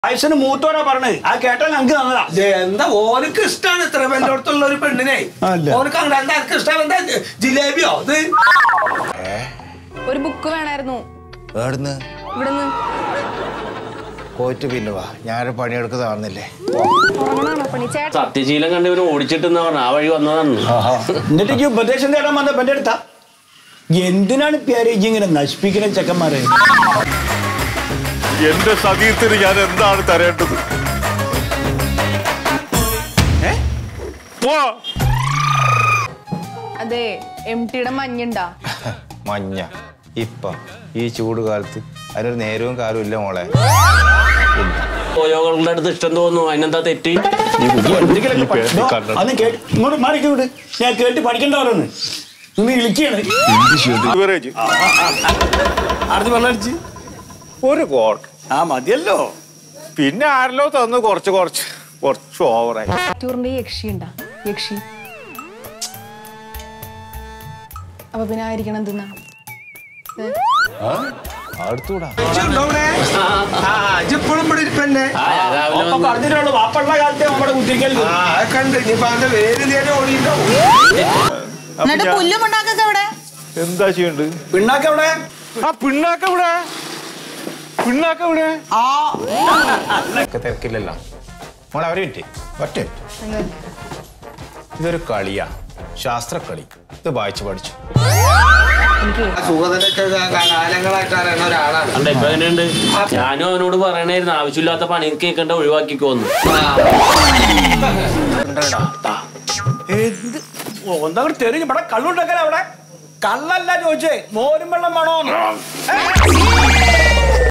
വയസ്സിന് മൂത്തോരാ പറഞ്ഞത് ആ കേട്ടാൽ ഞങ്ങൾക്ക് തന്നതാ ഇത് എന്താ ഓനക്ക് ഇഷ്ടമാണ് ഇത്ര വെല്ലോടത്തുള്ള ഒരു പെണ്ണിനെ അല്ല. ഓനക്ക് അങ്ങനെ എന്താ എനിക്ക് ഇഷ്ടം എന്താ ജിലേബിയോ ഇത് ഒരു ബുക്ക് വേണമായിരുന്നു എവിടുന്ന് ഇവിടുന്ന് പോയിട്ട് പിന്നെ വാ ഞാനൊരു പണിയെടുക്കുന്ന കാണുന്നില്ലേ ഉറങ്ങണാണോ പണി ചേട്ടൻ സത്യശീലം കണ്ട് ഇവര് ഓടിച്ചിട്ടെന്ന് പറഞ്ഞ ആ വഴി വന്നതാണ് എന്നിട്ട് ഈ ഉപദേശം തേടാൻ വന്ന പെന്റെ അടുത്താ എന്തിനാണ് പേര് ഇങ്ങനെ നശിപ്പിക്കുന്ന ചെക്കന്മാരെ എന്റെ സതീർത്ഥന് ഞാൻ എന്താണ് തരേണ്ടത് പോ അതെ എം ടിയുടെ മഞ്ഞുണ്ടാ മഞ്ഞ ഇപ്പം ഈ ചൂട് കാലത്ത് അതിനൊരു നേരവും കാലവും ഇല്ല മോളെ ഓയോകളുടെ അടുത്ത് ഇഷ്ടം തോന്നുന്നു അതിനെന്താ തെറ്റ് എന്തെങ്കിലുമൊക്കെ ഈ പഠി- പേര് ദോ, കണ്ടത്. അന്ന് കേട്ട് ഇങ്ങോട്ട് മാറിക്ക് വിട് ഞാൻ കേട്ട് പഠിക്കണ്ടവരൊന്ന് നീ വിളിക്കാണ് ഇവരേജ് അടുത്ത് വെള്ളടിച്ച് ഒരു കോട്ട് ആ മതിയല്ലോ പിന്നെ ആരല്ലോ തന്നു കുറച്ച് കുറച്ച് കുറച്ച് ഓവറായി ടൂറിന്റെ യക്ഷി ഉണ്ടാ യക്ഷി അപ്പൊ പിന്നെ ആയിരിക്കണം എന്തിനാ ഏ? അടുത്തൂടാ ഉണ്ടോ ഇവിടെ? ആ ഇപ്പോഴും ഇവിടെ ഇരിപ്പന്നെ ആ, രാവിലെ അപ്പൊ വന്ന് പറഞ്ഞിട്ടുള്ളൂ വാപ്പുള്ള കാലത്തെ നമ്മുടെ കുത്തിരിക്കല് ആ അതൊക്കെ ഉണ്ട് ഇനിയിപ്പോ അതിന്റെ വേര് നേരെ ഓടിയിട്ടുണ്ടാവും എന്നിട്ട് പുല്ലുമുണ്ടാക്കൊക്കെ എവിടെ എന്താ ചെയ്യണ്ട് പിണ്ണാക്ക് എവിടെ ആ പിണ്ണാക്ക ഇവിടെ പിണ്ണാക്ക ഇവിടെ ഒക്കെ തിരക്കില്ലല്ലോ മോളെ അവരെ വിറ്റ് ഒറ്റ മിനിറ്റ്. ഇതൊരു കളിയാ ശാസ്ത്രക്കളി ഇത് വായിച്ചു പഠിച്ചു സുഗതനൊക്കെ കാലങ്ങളായിട്ട് അറിയുന്ന ഒരാളാണ് കണ്ട ഇപ്പൊ എങ്ങനെയുണ്ട് ഞാനും അവനോട് പറയണായിരുന്നു ആവശ്യമില്ലാത്ത പണി കേൾക്കണ്ട ഒഴിവാക്കിക്കോന്ന് എന്താ തെറിഞ്ഞ് ഇവിടെ കള്ളുണ്ടക്കല അവിടെ കള്ളല്ല ചോദിച്ചേ മോരും വെള്ളം വേണോന്ന്